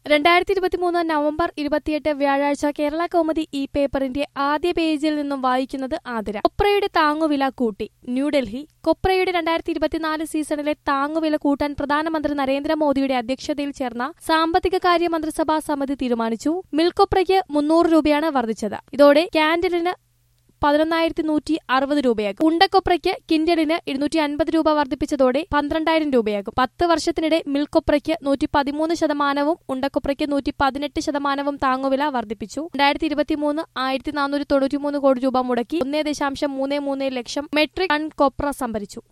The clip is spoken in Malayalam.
രണ്ടായിരത്തി ഇരുപത്തിമൂന്ന് നവംബർ ഇരുപത്തിയെട്ട് വ്യാഴാഴ്ച കേരള കൗമുദി ഈ പേപ്പറിന്റെ ആദ്യ പേജിൽ നിന്നും വായിക്കുന്നത് ആതിര കൊപ്രയുടെ താങ്ങുവില കൂട്ടി ന്യൂഡൽഹി കൊപ്രയുടെ രണ്ടായിരത്തി ഇരുപത്തിനാല് സീസണിലെ താങ്ങുവില കൂട്ടാൻ പ്രധാനമന്ത്രി നരേന്ദ്രമോദിയുടെ അധ്യക്ഷതയിൽ ചേർന്ന സാമ്പത്തിക കാര്യ മന്ത്രിസഭാ സമിതി തീരുമാനിച്ചു മിൽക്കൊപ്രയ്ക്ക് മുന്നൂറ് രൂപയാണ് വർദ്ധിച്ചത് ഇതോടെ ക്യാൻഡിലിന് പതിനൊന്നായിരത്തി നൂറ്റി അറുപത് രൂപയാകും ഉണ്ടക്കൊപ്രയ്ക്ക് കിൻഡലിന് ഇരുന്നൂറ്റി അൻപത് രൂപ വർദ്ധിപ്പിച്ചതോടെ പന്ത്രണ്ടായിരം രൂപയാകും പത്ത് വർഷത്തിനിടെ മിൽക്കൊപ്രയ്ക്ക് നൂറ്റി പതിമൂന്ന് ശതമാനവും ഉണ്ടക്കൊപ്രയ്ക്ക് നൂറ്റി പതിനെട്ട് ശതമാനവും താങ്ങുവില വർദ്ധിപ്പിച്ചു രണ്ടായിരത്തി ഇരുപത്തിമൂന്ന് ആയിരത്തി നാനൂറ്റി തൊണ്ണൂറ്റിമൂന്ന് കോടി രൂപ മുടക്കി ഒന്നേ ദശാംശം മൂന്ന് മൂന്ന് ലക്ഷം മെട്രിക് ടൺ കൊപ്ര സംഭരിച്ചു